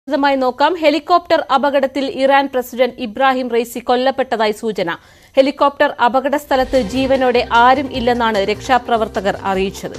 വിശദമായി നോക്കാം ഹെലികോപ്റ്റർ അപകടത്തിൽ ഇറാൻ പ്രസിഡന്റ് ഇബ്രാഹിം റൈസി കൊല്ലപ്പെട്ടതായി സൂചന ഹെലികോപ്റ്റർ അപകട സ്ഥലത്ത് ജീവനോടെ ആരും ഇല്ലെന്നാണ് രക്ഷാപ്രവർത്തകർ അറിയിച്ചത്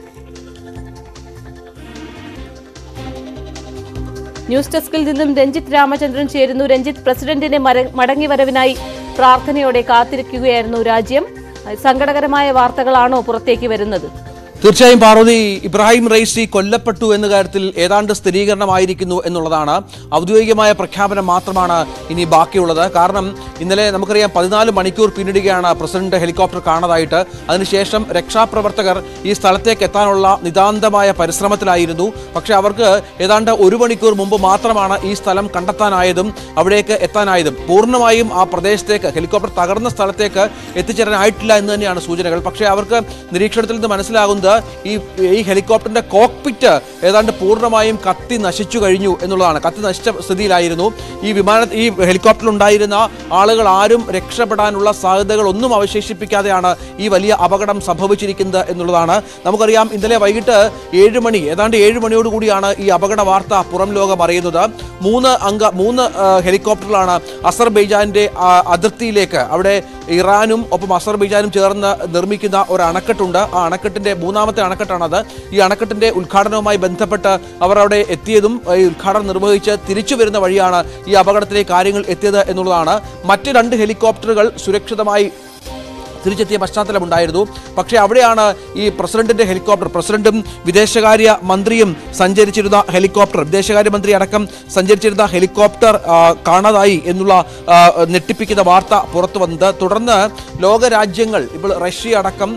ന്യൂസ് ഡെസ്കിൽ നിന്നും രഞ്ജിത്ത് രാമചന്ദ്രൻ ചേരുന്നു രഞ്ജിത്ത് പ്രസിഡന്റിന്റെ മര- മടങ്ങിവരവിനായി പ്രാർത്ഥനയോടെ കാത്തിരിക്കുകയായിരുന്നു രാജ്യം സങ്കടകരമായ വാർത്തകളാണോ പുറത്തേക്ക് വരുന്നത് തീർച്ചയായും പാർവതി ഇബ്രാഹിം റൈസി കൊല്ലപ്പെട്ടു എന്ന കാര്യത്തിൽ ഏതാണ്ട് സ്ഥിരീകരണമായിരിക്കുന്നു എന്നുള്ളതാണ് ഔദ്യോഗികമായ പ്രഖ്യാപനം മാത്രമാണ് ഇനി ബാക്കിയുള്ളത് കാരണം ഇന്നലെ നമുക്കറിയാം പതിനാല് മണിക്കൂർ പിന്നിടുകയാണ് പ്രസിഡന്റ് ഹെലികോപ്റ്റർ കാണാതായിട്ട് അതിനുശേഷം രക്ഷാപ്രവർത്തകർ ഈ സ്ഥലത്തേക്ക് എത്താനുള്ള നിതാന്തമായ പരിശ്രമത്തിലായിരുന്നു പക്ഷേ അവർക്ക് ഏതാണ്ട് ഒരു മണിക്കൂർ മുമ്പ് മാത്രമാണ് ഈ സ്ഥലം കണ്ടെത്താനായതും അവിടേക്ക് എത്താനായതും പൂർണ്ണമായും ആ പ്രദേശത്തേക്ക് ഹെലികോപ്റ്റർ തകർന്ന സ്ഥലത്തേക്ക് എത്തിച്ചേരാനായിട്ടില്ല എന്ന് തന്നെയാണ് സൂചനകൾ പക്ഷേ അവർക്ക് നിരീക്ഷണത്തിൽ നിന്ന് മനസ്സിലാകുന്നത് ഈ ഈ ഹെലികോപ്റ്ററിന്റെ കോക്പിറ്റ് ഏതാണ്ട് പൂർണ്ണമായും കത്തി നശിച്ചു കഴിഞ്ഞു എന്നുള്ളതാണ് കത്തി നശിച്ച സ്ഥിതിയിലായിരുന്നു ഈ വിമാന ഈ ഹെലികോപ്റ്ററിൽ ഉണ്ടായിരുന്ന ആളുകൾ ആരും രക്ഷപ്പെടാനുള്ള സാധ്യതകൾ ഒന്നും അവശേഷിപ്പിക്കാതെയാണ് ഈ വലിയ അപകടം സംഭവിച്ചിരിക്കുന്നത് എന്നുള്ളതാണ് നമുക്കറിയാം ഇന്നലെ വൈകിട്ട് ഏഴ് മണി ഏതാണ്ട് ഏഴ് മണിയോടുകൂടിയാണ് ഈ അപകട വാർത്ത പുറം ലോകം അറിയുന്നത് മൂന്ന് അംഗ മൂന്ന് ആ, ഹെലികോപ്റ്ററിലാണ് അസർബൈജാന്റെ ആ, അതിർത്തിയിലേക്ക് അവിടെ ഇറാനും ഒപ്പം അസർബൈജാനും ചേർന്ന് നിർമ്മിക്കുന്ന ഒരു അണക്കെട്ടുണ്ട് ആ അണക്കെട്ടിന്റെ മൂന്നാമത്തെ അണക്കെട്ടാണത് ഈ അണക്കെട്ടിന്റെ ഉദ്ഘാടനവുമായി ബന്ധപ്പെട്ട് അവർ അവിടെ എത്തിയതും ഈ ഉദ്ഘാടനം നിർവഹിച്ച് തിരിച്ചു വരുന്ന വഴിയാണ് ഈ അപകടത്തിലേക്ക് കാര്യങ്ങൾ എത്തിയത് എന്നുള്ളതാണ് മറ്റ് രണ്ട് ഹെലികോപ്റ്ററുകൾ സുരക്ഷിതമായി തിരിച്ചെത്തിയ പശ്ചാത്തലമുണ്ടായിരുന്നു പക്ഷേ അവിടെയാണ് ഈ പ്രസിഡന്റിന്റെ ഹെലികോപ്റ്റർ പ്രസിഡന്റും വിദേശകാര്യ മന്ത്രിയും സഞ്ചരിച്ചിരുന്ന ഹെലികോപ്റ്റർ വിദേശകാര്യമന്ത്രി അടക്കം സഞ്ചരിച്ചിരുന്ന ഹെലികോപ്റ്റർ ആ, കാണാതായി എന്നുള്ള ആ, ഞെട്ടിപ്പിക്കുന്ന വാർത്ത പുറത്തു വന്നത് തുടർന്ന് ലോകരാജ്യങ്ങൾ ഇപ്പോൾ റഷ്യ അടക്കം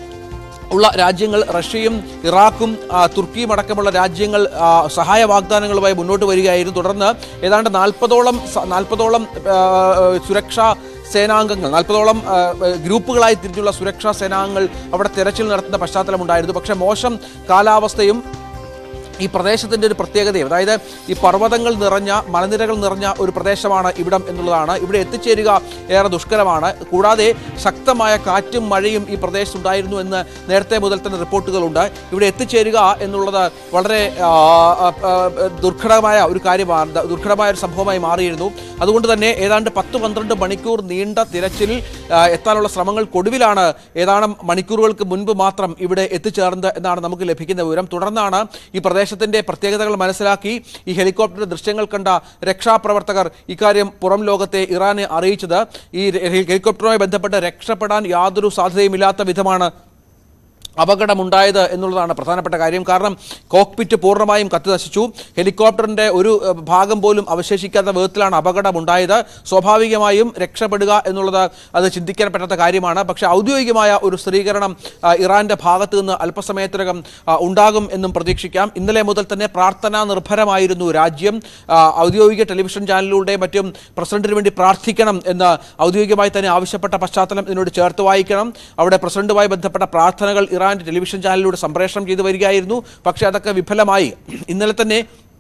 ഉള്ള രാജ്യങ്ങൾ റഷ്യയും ഇറാഖും ആ, തുർക്കിയും അടക്കമുള്ള രാജ്യങ്ങൾ ആ, സഹായ വാഗ്ദാനങ്ങളുമായി മുന്നോട്ട് വരികയായിരുന്നു തുടർന്ന് ഏതാണ്ട് നാൽപ്പതോളം നാൽപ്പതോളം സുരക്ഷാ സേനാംഗങ്ങൾ നാൽപ്പതോളം ആ, ഗ്രൂപ്പുകളായി തിരിഞ്ഞുള്ള സുരക്ഷാ സേനാംഗങ്ങൾ അവിടെ തെരച്ചിൽ നടത്തുന്ന പശ്ചാത്തലമുണ്ടായിരുന്നു പക്ഷേ മോശം കാലാവസ്ഥയും ഈ പ്രദേശത്തിൻ്റെ ഒരു പ്രത്യേകതയും അതായത് ഈ പർവ്വതങ്ങൾ നിറഞ്ഞ മലനിരകൾ നിറഞ്ഞ ഒരു പ്രദേശമാണ് ഇവിടം എന്നുള്ളതാണ് ഇവിടെ എത്തിച്ചേരുക ഏറെ ദുഷ്കരമാണ് കൂടാതെ ശക്തമായ കാറ്റും മഴയും ഈ പ്രദേശത്തുണ്ടായിരുന്നു എന്ന് നേരത്തെ മുതൽ തന്നെ റിപ്പോർട്ടുകളുണ്ട് ഇവിടെ എത്തിച്ചേരുക എന്നുള്ളത് വളരെ ആ, ആ, ആ, ദുർഘടമായ ഒരു കാര്യമാണ് ദുർഘടമായ ഒരു സംഭവമായി മാറിയിരുന്നു അതുകൊണ്ട് തന്നെ ഏതാണ്ട് പത്ത് പന്ത്രണ്ട് മണിക്കൂർ നീണ്ട തിരച്ചിൽ ആ, എത്താനുള്ള ശ്രമങ്ങൾക്കൊടുവിലാണ് ഏതാനും മണിക്കൂറുകൾക്ക് മുൻപ് മാത്രം ഇവിടെ എത്തിച്ചേർന്നത് എന്നാണ് നമുക്ക് ലഭിക്കുന്ന വിവരം തുടർന്നാണ് ഈ പ്രദേശത്തിന്റെ പ്രത്യേകതകൾ മനസ്സിലാക്കി ഈ ഹെലികോപ്റ്ററിന്റെ ദൃശ്യങ്ങൾ കണ്ട രക്ഷാപ്രവർത്തകർ ഇക്കാര്യം പുറം ലോകത്തെ ഇറാനെ അറിയിച്ചത് ഈ ഹെലികോപ്റ്ററുമായി ബന്ധപ്പെട്ട് രക്ഷപ്പെടാൻ യാതൊരു സാധ്യതയുമില്ലാത്ത വിധമാണ് അപകടമുണ്ടായത് എന്നുള്ളതാണ് പ്രധാനപ്പെട്ട കാര്യം കാരണം കോക്പിറ്റ് പൂർണ്ണമായും കത്തി നശിച്ചു ഹെലികോപ്റ്ററിന്റെ ഒരു ഏഹ്, ഭാഗം പോലും അവശേഷിക്കാത്ത വിധത്തിലാണ് അപകടമുണ്ടായത് സ്വാഭാവികമായും രക്ഷപ്പെടുക എന്നുള്ളത് അത് ചിന്തിക്കാൻ പറ്റാത്ത കാര്യമാണ് പക്ഷേ ഔദ്യോഗികമായ ഒരു സ്ഥിരീകരണം ആ, ഇറാന്റെ ഭാഗത്ത് നിന്ന് അല്പസമയത്തിനകം ആ, ഉണ്ടാകും എന്നും പ്രതീക്ഷിക്കാം ഇന്നലെ മുതൽ തന്നെ പ്രാർത്ഥനാ നിർഭരമായിരുന്നു രാജ്യം ആ, ഔദ്യോഗിക ടെലിവിഷൻ ചാനലിലൂടെ മറ്റും പ്രസിഡന്റിന് വേണ്ടി പ്രാർത്ഥിക്കണം എന്ന് ഔദ്യോഗികമായി തന്നെ ആവശ്യപ്പെട്ട പശ്ചാത്തലം ഇതിനോട് ചേർത്ത് വായിക്കണം അവിടെ പ്രസിഡന്റുമായി ബന്ധപ്പെട്ട പ്രാർത്ഥനകൾ ഇറാന്റെ ടെലിവിഷൻ ചാനലിലൂടെ സംപ്രേഷണം ചെയ്തു വരികയായിരുന്നു പക്ഷേ അതൊക്കെ വിഫലമായി ഇന്നലെ തന്നെ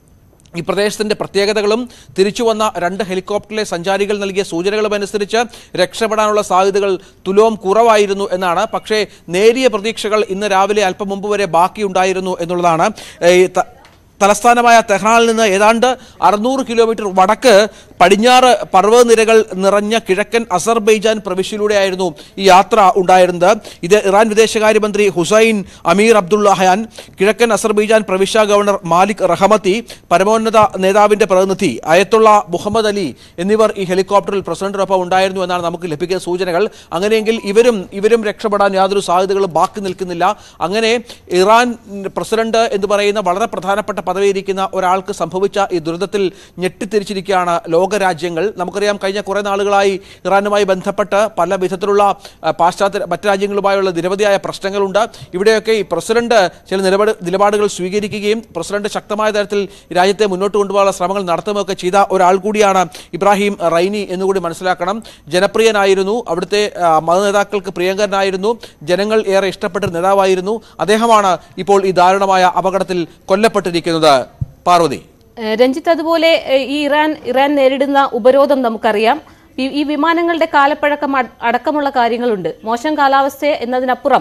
ഈ പ്രദേശത്തിന്റെ പ്രത്യേകതകളും തിരിച്ചു വന്ന രണ്ട് ഹെലികോപ്റ്ററിലെ സഞ്ചാരികൾ നൽകിയ സൂചനകളും അനുസരിച്ച് രക്ഷപ്പെടാനുള്ള സാധ്യതകൾ തുലോം കുറവായിരുന്നു എന്നാണ് പക്ഷേ നേരിയ പ്രതീക്ഷകൾ ഇന്ന് രാവിലെ അല്പം മുമ്പ് വരെ ബാക്കിയുണ്ടായിരുന്നു എന്നുള്ളതാണ് ഈ ത- തലസ്ഥാനമായ തെഹ്റാനിൽ നിന്ന് ഏതാണ്ട് അറുന്നൂറ് കിലോമീറ്റർ വടക്ക് പടിഞ്ഞാറ് പർവ്വതനിരകൾ നിറഞ്ഞ കിഴക്കൻ അസർബൈജാൻ പ്രവിശ്യയിലൂടെയായിരുന്നു ഈ യാത്ര ഉണ്ടായിരുന്നത് ഇത് ഇറാൻ വിദേശകാര്യമന്ത്രി ഹുസൈൻ അമീർ അബ്ദുള്ളഹാൻ കിഴക്കൻ അസർബൈജാൻ പ്രവിശ്യ ഗവർണർ മാലിക് റഹമത്തി പരമോന്നത നേതാവിന്റെ പ്രതിനിധി അയത്തുള്ള മുഹമ്മദ് അലി എന്നിവർ ഈ ഹെലികോപ്റ്ററിൽ പ്രസിഡന്റിനൊപ്പം ഉണ്ടായിരുന്നു എന്നാണ് നമുക്ക് ലഭിക്കുന്ന സൂചനകൾ അങ്ങനെയെങ്കിൽ ഇവരും ഇവരും രക്ഷപ്പെടാൻ യാതൊരു സാധ്യതകളും ബാക്കി നിൽക്കുന്നില്ല അങ്ങനെ ഇറാൻ പ്രസിഡന്റ് എന്ന് പറയുന്ന വളരെ പ്രധാനപ്പെട്ട പദവിയിരിക്കുന്ന ഒരാൾക്ക് സംഭവിച്ച ഈ ദുരിതത്തിൽ ഞെട്ടിത്തിരിച്ചിരിക്കുകയാണ് ലോകരാജ്യങ്ങൾ നമുക്കറിയാം കഴിഞ്ഞ കുറേ നാളുകളായി ഇറാനുമായി ബന്ധപ്പെട്ട് പല വിധത്തിലുള്ള ആ, പാശ്ചാത്യ മറ്റ് രാജ്യങ്ങളുമായുള്ള നിരവധിയായ പ്രശ്നങ്ങളുണ്ട് ഇവിടെയൊക്കെ ഈ പ്രസിഡന്റ് ചില നിലപാട് നിലപാടുകൾ സ്വീകരിക്കുകയും പ്രസിഡന്റ് ശക്തമായ തരത്തിൽ രാജ്യത്തെ മുന്നോട്ട് കൊണ്ടുപോകാനുള്ള ശ്രമങ്ങൾ നടത്തുകയൊക്കെ ചെയ്ത ഒരാൾ കൂടിയാണ് ഇബ്രാഹിം റൈനി എന്നുകൂടി മനസ്സിലാക്കണം ജനപ്രിയനായിരുന്നു അവിടുത്തെ ആ, മതനേതാക്കൾക്ക് പ്രിയങ്കരനായിരുന്നു ജനങ്ങൾ ഏറെ ഇഷ്ടപ്പെട്ട ഒരു നേതാവായിരുന്നു അദ്ദേഹമാണ് ഇപ്പോൾ ഈ ദാരുണമായ അപകടത്തിൽ കൊല്ലപ്പെട്ടിരിക്കുന്നത് പാർവതി ഏഹ് രഞ്ജിത്ത് അതുപോലെ ഏഹ് ഈ ഇറാൻ ഇറാൻ നേരിടുന്ന ഉപരോധം നമുക്കറിയാം ഈ- ഈ വിമാനങ്ങളുടെ കാലപ്പഴക്കം അട- അടക്കമുള്ള കാര്യങ്ങളുണ്ട് മോശം കാലാവസ്ഥ എന്നതിനപ്പുറം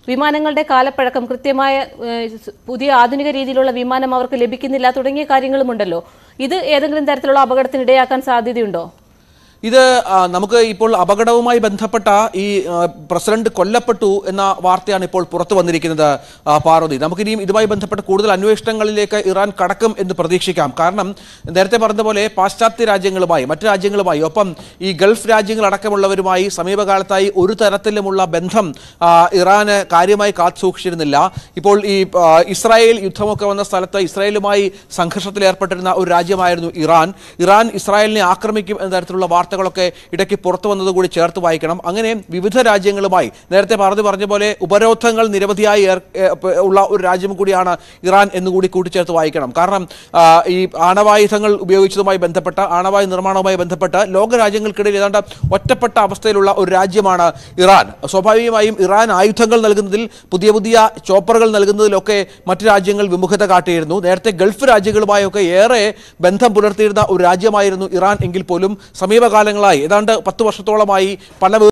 വിമാനങ്ങളുടെ കാലപ്പഴക്കം കൃത്യമായ ഏഹ്, സ് പുതിയ ആധുനിക രീതിയിലുള്ള വിമാനം അവർക്ക് ലഭിക്കുന്നില്ല തുടങ്ങിയ കാര്യങ്ങളുമുണ്ടല്ലോ ഇത് ഏതെങ്കിലും തരത്തിലുള്ള അപകടത്തിന് ഇടയാക്കാൻ സാധ്യതയുണ്ടോ ഇത് ആ, നമുക്ക് ഇപ്പോൾ അപകടവുമായി ബന്ധപ്പെട്ട ഈ ആ, പ്രസിഡന്റ് കൊല്ലപ്പെട്ടു എന്ന വാർത്തയാണ് ഇപ്പോൾ പുറത്തു വന്നിരിക്കുന്നത് ആ, പാർവതി നമുക്കിനിയും ഇതുമായി ബന്ധപ്പെട്ട കൂടുതൽ അന്വേഷണങ്ങളിലേക്ക് ഇറാൻ കടക്കും എന്ന് പ്രതീക്ഷിക്കാം കാരണം നേരത്തെ പറഞ്ഞ പോലെ പാശ്ചാത്യ രാജ്യങ്ങളുമായി മറ്റു രാജ്യങ്ങളുമായി ഒപ്പം ഈ ഗൾഫ് രാജ്യങ്ങളടക്കമുള്ളവരുമായി സമീപകാലത്തായി ഒരു തരത്തിലുമുള്ള ബന്ധം ആ, ഇറാന് കാര്യമായി കാത്തു സൂക്ഷിച്ചിരുന്നില്ല ഇപ്പോൾ ഈ ആ, ഇസ്രായേൽ യുദ്ധമൊക്കെ വന്ന സ്ഥലത്ത് ഇസ്രായേലുമായി സംഘർഷത്തിൽ ഏർപ്പെട്ടിരുന്ന ഒരു രാജ്യമായിരുന്നു ഇറാൻ ഇറാൻ ഇസ്രായേലിനെ ആക്രമിക്കും എന്ന തരത്തിലുള്ള വാർത്തകളൊക്കെ ഇടയ്ക്ക് പുറത്തു വന്നത് കൂടി ചേർത്ത് വായിക്കണം അങ്ങനെ വിവിധ രാജ്യങ്ങളുമായി നേരത്തെ പറഞ്ഞു പറഞ്ഞ പോലെ ഉപരോധങ്ങൾ നിരവധിയായി ഏർ- ഏ, പ- ഉള്ള ഒരു രാജ്യം കൂടിയാണ് ഇറാൻ എന്നുകൂടി കൂട്ടിച്ചേർത്ത് വായിക്കണം കാരണം ആ, ഈ ആണവായുധങ്ങൾ ഉപയോഗിച്ചതുമായി ബന്ധപ്പെട്ട ആണവായു നിർമ്മാണവുമായി ബന്ധപ്പെട്ട് ലോക രാജ്യങ്ങൾക്കിടയിൽ ഏതാണ്ട് ഒറ്റപ്പെട്ട അവസ്ഥയിലുള്ള ഒരു രാജ്യമാണ് ഇറാൻ സ്വാഭാവികമായും ഇറാൻ ആയുധങ്ങൾ നൽകുന്നതിൽ പുതിയ പുതിയ ചോപ്പറുകൾ നൽകുന്നതിലൊക്കെ മറ്റു രാജ്യങ്ങൾ വിമുഖത കാട്ടിയിരുന്നു നേരത്തെ ഗൾഫ് രാജ്യങ്ങളുമായൊക്കെ ഏറെ ബന്ധം പുലർത്തിയിരുന്ന ഒരു രാജ്യമായിരുന്നു ഇറാൻ എങ്കിൽ പോലും സമീപകാലങ്ങളായി ഏതാണ്ട് പത്ത് വർഷത്തോളമായി പല